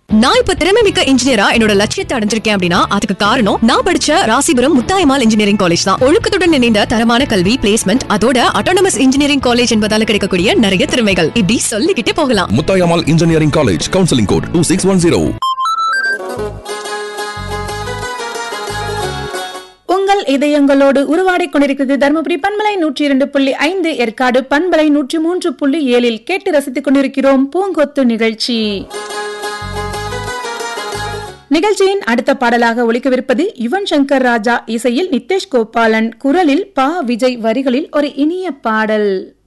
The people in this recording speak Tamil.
நான் இப்ப திறமை மிக்க இன்ஜினியரா என்னோட லட்சியத்தை அடைஞ்சிருக்கேன் அப்படின்னா அதுக்கு காரணம் நான் படிச்ச ராசிபுரம் முத்தாயமால் இன்ஜினியரிங் காலேஜ் தான் ஒழுக்கத்துடன் இணைந்த தரமான கல்வி பிளேஸ்மெண்ட் அதோட அட்டானமஸ் இன்ஜினியரிங் காலேஜ் என்பதால கிடைக்கக்கூடிய நிறைய திறமைகள் இப்படி சொல்லிக்கிட்டே போகலாம் Muthayammal engineering college counselling code two six one zero உங்கள் இதயங்களோடு உருவாடிக் கொண்டிருக்கிறது தருமபுரி பண்பலை நூற்றி இரண்டு புள்ளி ஐந்து ஏற்காடு பண்பலை நூற்றி மூன்று புள்ளி ஏழில் கேட்டு ரசித்துக் கொண்டிருக்கிறோம் பூங்கொத்து நிகழ்ச்சி நிகழ்ச்சியின் அடுத்த பாடலாக ஒலிக்கவிருப்பது யுவன் சங்கர் ராஜா இசையில் நித்தேஷ் கோபாலன் குரலில் பா விஜய் வரிகளில் ஒரு இனிய பாடல்